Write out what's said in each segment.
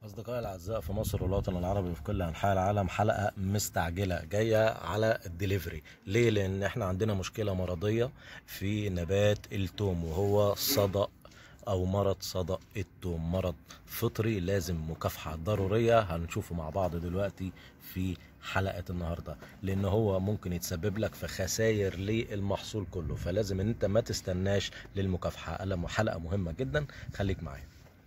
أصدقائي الأعزاء في مصر والوطن العربي وفي كل أنحاء العالم حلقة مستعجلة جاية على الدليفري ليه؟ لأن احنا عندنا مشكلة مرضية في نبات التوم وهو صدأ أو مرض صدأ التوم مرض فطري لازم مكافحة ضرورية هنشوفه مع بعض دلوقتي في حلقة النهاردة لأن هو ممكن يتسبب لك في خسائر للمحصول كله فلازم ان انت ما تستناش للمكافحة حلقة مهمة جدا خليك معايا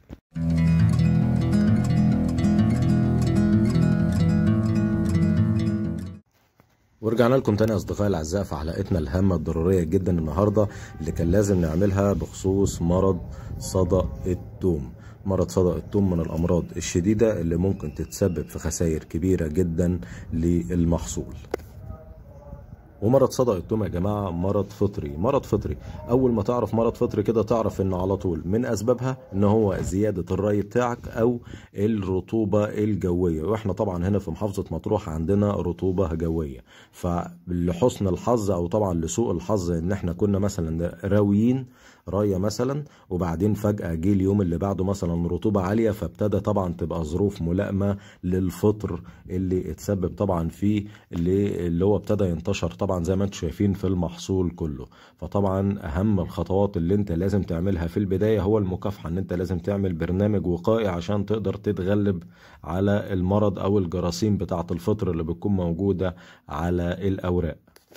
ورجعنا لكم تاني اصدقائي الاعزاء في حلقتنا الهامه الضروريه جدا النهارده اللي كان لازم نعملها بخصوص مرض صدأ التوم مرض صدأ التوم من الامراض الشديده اللي ممكن تتسبب في خسائر كبيره جدا للمحصول ومرض صدأ التوم يا جماعة مرض فطري مرض فطري أول ما تعرف مرض فطري كده تعرف إن على طول من أسبابها إن هو زيادة الري بتاعك أو الرطوبة الجوية وإحنا طبعا هنا في محافظة مطروح عندنا رطوبة جوية فلحسن الحظ أو طبعا لسوء الحظ إن إحنا كنا مثلا راويين رايه مثلا وبعدين فجاه جه اليوم اللي بعده مثلا رطوبه عاليه فابتدى طبعا تبقى ظروف ملائمه للفطر اللي اتسبب طبعا فيه اللي, اللي هو ابتدى ينتشر طبعا زي ما انتم شايفين في المحصول كله فطبعا اهم الخطوات اللي انت لازم تعملها في البدايه هو المكافحه ان انت لازم تعمل برنامج وقائي عشان تقدر تتغلب على المرض او الجراثيم بتاعه الفطر اللي بتكون موجوده على الاوراق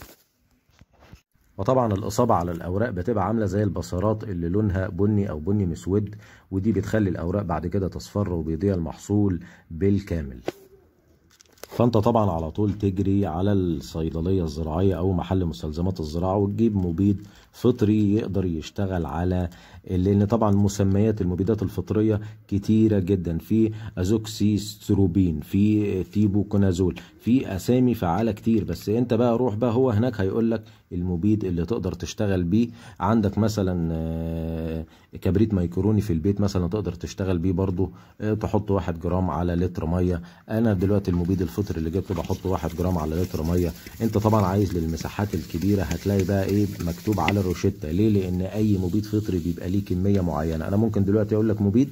وطبعا الإصابة على الأوراق بتبقى عاملة زي البصرات اللي لونها بني أو بني مسود ودي بتخلي الأوراق بعد كده تصفر وبيضيع المحصول بالكامل فانت طبعا على طول تجري على الصيدلية الزراعية او محل مستلزمات الزراعة وتجيب مبيد فطري يقدر يشتغل على لان طبعا مسميات المبيدات الفطرية كتيرة جدا في ازوكسي ستروبين في ثيبوكونازول في اسامي فعالة كتير بس انت بقى روح بقى هو هناك هيقول لك المبيد اللي تقدر تشتغل بيه عندك مثلا كبريت ميكروني في البيت مثلا تقدر تشتغل بيه برضو تحط واحد جرام على لتر مية انا دلوقتي المبيد الفطري اللي جبته بحط واحد جرام على لتر مية انت طبعا عايز للمساحات الكبيرة هتلاقي بقى ايه مكتوب على الروشتة ليه لان اي مبيد فطري بيبقى ليه كمية معينة انا ممكن دلوقتي اقول لك مبيد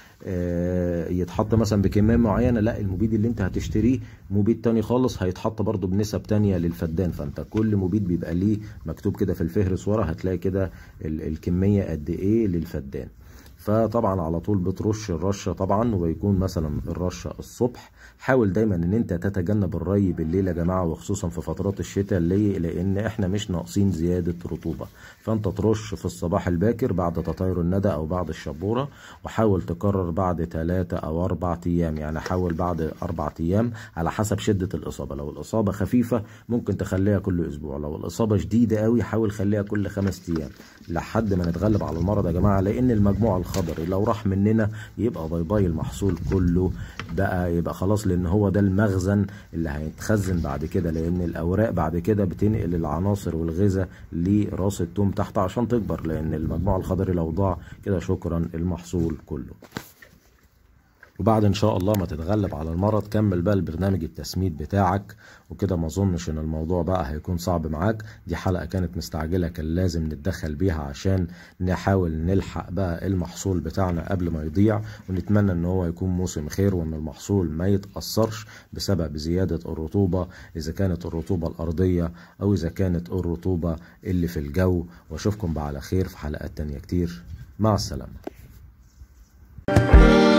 يتحط مثلا بكميه معينه لا المبيد اللي انت هتشتريه مبيد تاني خالص هيتحط برضو بنسب تانية للفدان فانت كل مبيد بيبقى ليه مكتوب كده في الفهرس ورا هتلاقي كده الكميه قد ايه للفدان فطبعا على طول بترش الرشه طبعا ويكون مثلا الرشه الصبح حاول دايما ان انت تتجنب الري بالليل يا جماعه وخصوصا في فترات الشتاء ليه لان احنا مش ناقصين زياده رطوبه فانت ترش في الصباح الباكر بعد تطاير الندى او بعد الشبوره وحاول تكرر بعد ثلاثة او اربع ايام يعني حاول بعد اربع ايام على حسب شده الاصابه لو الاصابه خفيفه ممكن تخليها كل اسبوع لو الاصابه شديده قوي حاول خليها كل خمس ايام لحد ما نتغلب على المرض يا جماعه لان المجموع الخضري لو راح مننا يبقى باي باي المحصول كله بقى يبقى خلاص لان هو ده المخزن اللي هيتخزن بعد كده لان الاوراق بعد كده بتنقل العناصر والغذاء لراس التوم تحت عشان تكبر لان المجموع الخضري لو ضاع كده شكرا المحصول كله وبعد ان شاء الله ما تتغلب على المرض كمل بقى البرنامج التسميد بتاعك وكده ما اظنش ان الموضوع بقى هيكون صعب معاك دي حلقه كانت مستعجله كان لازم نتدخل بيها عشان نحاول نلحق بقى المحصول بتاعنا قبل ما يضيع ونتمنى ان هو يكون موسم خير وان المحصول ما يتاثرش بسبب زياده الرطوبه اذا كانت الرطوبه الارضيه او اذا كانت الرطوبه اللي في الجو واشوفكم بقى على خير في حلقات تانية كتير مع السلامه